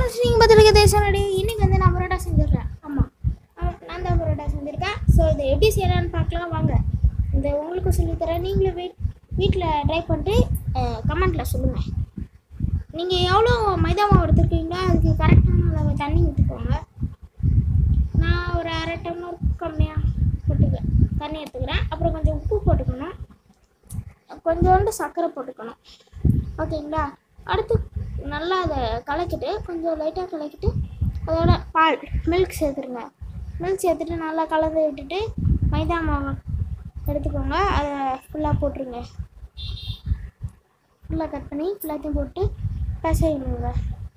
friends நீங்கள் பார்த்துருக்க தேசனடி இன்னைக்கு வந்து நான் பரோட்டா செஞ்சிடுறேன் ஆமாம் நான் தான் பரோட்டா செஞ்சுருக்கேன் ஸோ இதை எப்படி செய்யலான்னு பார்க்கலாம் வாங்க இந்த உங்களுக்கு சொல்லித்தரேன் நீங்களும் வீட் வீட்டில் ட்ரை பண்ணிட்டு கமெண்ட்டில் சொல்லுங்கள் நீங்கள் எவ்வளோ மைதா மாவு எடுத்துருக்கீங்களோ அதுக்கு கரெக்டான அளவு தண்ணி ஊற்றிக்கோங்க நான் ஒரு அரை டம்ளர் கம்மியாக போட்டுக்க தண்ணி எடுத்துக்கிறேன் அப்புறம் கொஞ்சம் உப்பு போட்டுக்கணும் கொஞ்சோண்டு சர்க்கரை போட்டுக்கணும் ஓகேங்களா அடுத்து நல்லா அதை கலக்கிட்டு கொஞ்சம் லைட்டாக கலக்கிட்டு அதோட பால் மில்க் சேர்த்துருங்க மில்க் சேர்த்துட்டு நல்லா கலந்து விட்டுட்டு மைதா மாவு எடுத்துக்கோங்க அதை ஃபுல்லாக போட்டுருங்க ஃபுல்லாக கட் பண்ணி எல்லாத்தையும் போட்டு பிசையணுங்க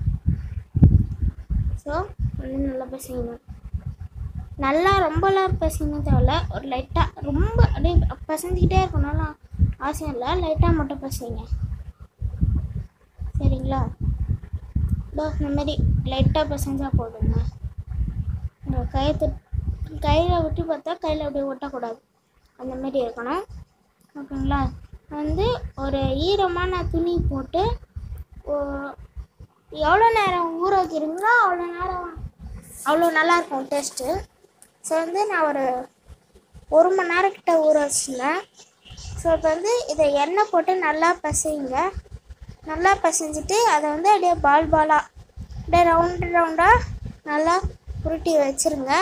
ஸோ வந்து நல்லா பிசையணும் நல்லா ரொம்பலாம் பிசையணும் தேவையில்ல ஒரு லைட்டாக ரொம்ப அப்படியே பிசைஞ்சிக்கிட்டே இருக்கணும்லாம் அவசியம் இல்லை லைட்டாக மட்டும் பிசைங்க சரிங்களா இதோ இந்த மாதிரி லைட்டாக பிசைஞ்சா போதுங்க உங்கள் கையை தொட் கையில் விட்டு பார்த்தா கையில் அப்படியே ஒட்டக்கூடாது அந்த மாதிரி இருக்கணும் ஓகேங்களா வந்து ஒரு ஈரமான துணி போட்டு ஓ- எவ்வளோ நேரம் ஊற வைக்கிறீங்களோ அவ்வளோ நேரம் அவ்வளோ நல்லாயிருக்கும் டேஸ்ட்டு ஸோ வந்து நான் ஒரு ஒரு மணி நேரம் கிட்ட ஊற வச்சிருந்தேன் ஸோ இப்போ வந்து இதை எண்ணெய் போட்டு நல்லா பசையுங்க நல்லா பசைஞ்சிட்டு அதை வந்து அப்படியே பால் பாலாக அப்படியே ரவுண்டு ரவுண்டாக நல்லா உருட்டி வச்சிருங்க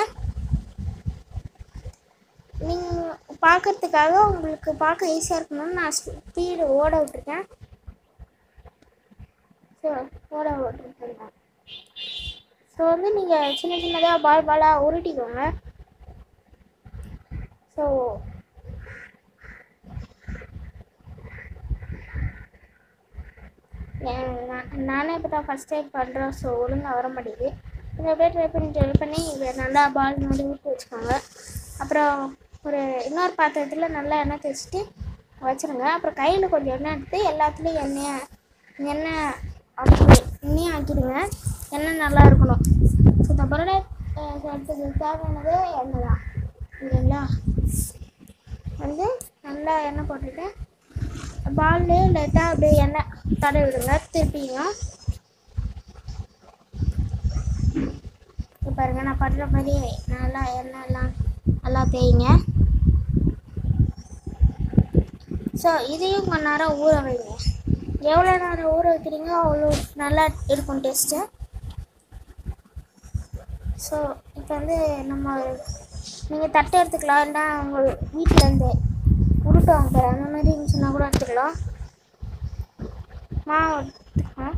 நீங்கள் பார்க்கறதுக்காக உங்களுக்கு பார்க்க ஈஸியாக இருக்கணும்னு நான் ஸ்பீடு ஓட விட்டுருக்கேன் ஸோ ஓட விட்டுருக்கேன் ஸோ வந்து நீங்கள் சின்ன சின்னதாக பால் பாலாக உருட்டிக்கோங்க ஸோ நானே இப்போ தான் ஃபஸ்ட் டைம் பண்ணுறேன் ஸோ ஒழுங்காக வர மாட்டேங்குது இதை அப்படியே ட்ரை பண்ணி ட்ரை பண்ணி இதை நல்லா பால் மாதிரி ஊற்றி வச்சுக்கோங்க அப்புறம் ஒரு இன்னொரு பாத்திரத்தில் நல்லா எண்ணெய் தேய்ச்சிட்டு வச்சுருங்க அப்புறம் கையில் கொஞ்சம் எண்ணெய் எடுத்து எல்லாத்துலேயும் எண்ணெயை எண்ணெய் அப்படி எண்ணெயும் ஆக்கிடுங்க எண்ணெய் நல்லா இருக்கணும் ஸோ இந்த பரோடா செய்கிறதுக்கு தேவையானது எண்ணெய் தான் இல்லைங்களா வந்து நல்லா எண்ணெய் போட்டுட்டு பால்லே லைட்டாக அப்படியே எண்ணெய் தடவி விடுங்க திருப்பியும் இப்போ பாருங்க நான் பண்ணுற மாதிரி நல்லா எண்ணெய் எல்லாம் நல்லா தேய்ங்க ஸோ இதையும் கொஞ்ச நேரம் ஊற வைங்க எவ்வளோ நேரம் ஊற வைக்கிறீங்களோ அவ்வளோ நல்லா இருக்கும் டேஸ்ட்டு ஸோ இப்போ வந்து நம்ம நீங்கள் தட்டை எடுத்துக்கலாம் இல்லைன்னா உங்கள் வீட்டில் இருந்து உருட்டு வாங்க பாரு அந்த மாதிரி இருந்துச்சுன்னா கூட எடுத்துக்கலாம் மாவு எடுத்துக்கலாம்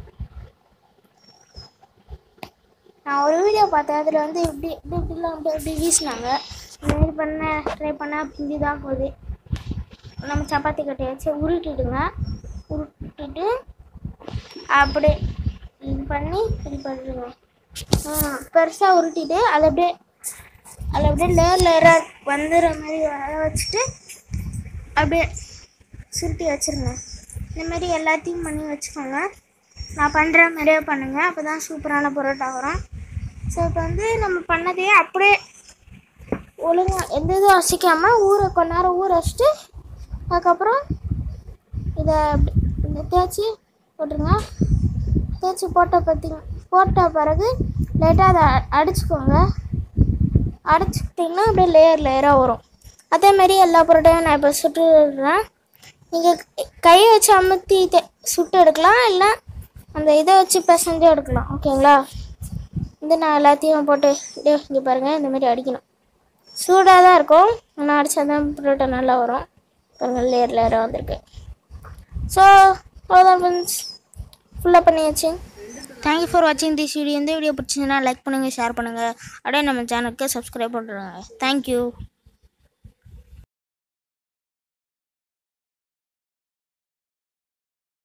நான் ஒரு வீடியோ பார்த்தேன் அதில் வந்து இப்படி இப்படி இப்படிலாம் அப்படி அப்படி வீசினாங்க இந்த மாதிரி பண்ண ட்ரை பண்ணால் இப்படி தான் போகுது நம்ம சப்பாத்தி கட்டி வச்சு உருட்டிடுங்க உருட்டிட்டு அப்படியே இது பண்ணி இது பண்ணிடுங்க பெருசாக உருட்டிட்டு அதை அப்படியே அதில் அப்படியே லேயர் லேயராக வந்துடுற மாதிரி வர வச்சுட்டு அப்படியே சுருட்டி வச்சுருங்க இந்த மாதிரி எல்லாத்தையும் பண்ணி வச்சுக்கோங்க நான் பண்ணுற மாதிரியே பண்ணுங்கள் அப்போ தான் சூப்பரான பரோட்டா வரும் ஸோ இப்போ வந்து நம்ம பண்ணதையே அப்படியே ஒழுங்காக எந்த இதுவும் அசைக்காமல் ஊற கொஞ்ச நேரம் ஊற வச்சுட்டு அதுக்கப்புறம் இதை அப்படி இந்த தேய்ச்சி போட்டுருங்க தேய்ச்சி போட்ட பற்றிங்க போட்ட பிறகு லைட்டாக அதை அடிச்சுக்கோங்க அடைச்சிக்கிட்டிங்கன்னா அப்படியே லேயர் லேயராக வரும் அதே மாதிரி எல்லா பரோட்டையும் நான் இப்போ சுட்டுடுறேன் நீங்கள் கையை வச்சு அமுத்தி தே- சுட்டு எடுக்கலாம் இல்லை அந்த இதை வச்சு பிசைஞ்சு எடுக்கலாம் ஓகேங்களா வந்து நான் எல்லாத்தையும் போட்டு இப்படியே இங்கே பாருங்கள் இந்த மாதிரி அடிக்கணும் சூடாக தான் இருக்கும் ஆனால் அடித்தா தான் பரோட்டா நல்லா வரும் பாருங்கள் லேயர் லேயராக வந்திருக்கு ஸோ அவ்வளோதான் ஃப்ரெண்ட்ஸ் ஃபுல்லாக பண்ணியாச்சு தேங்க்யூ ஃபார் வாட்சிங் திஸ் வீடியோ இந்த வீடியோ பிடிச்சிருந்தா லைக் பண்ணுங்கள் ஷேர் பண்ணுங்கள் அப்படியே நம்ம சேனலுக்கு சப்ஸ்கிரைப் பண்ணுறேங்க தேங்க்யூ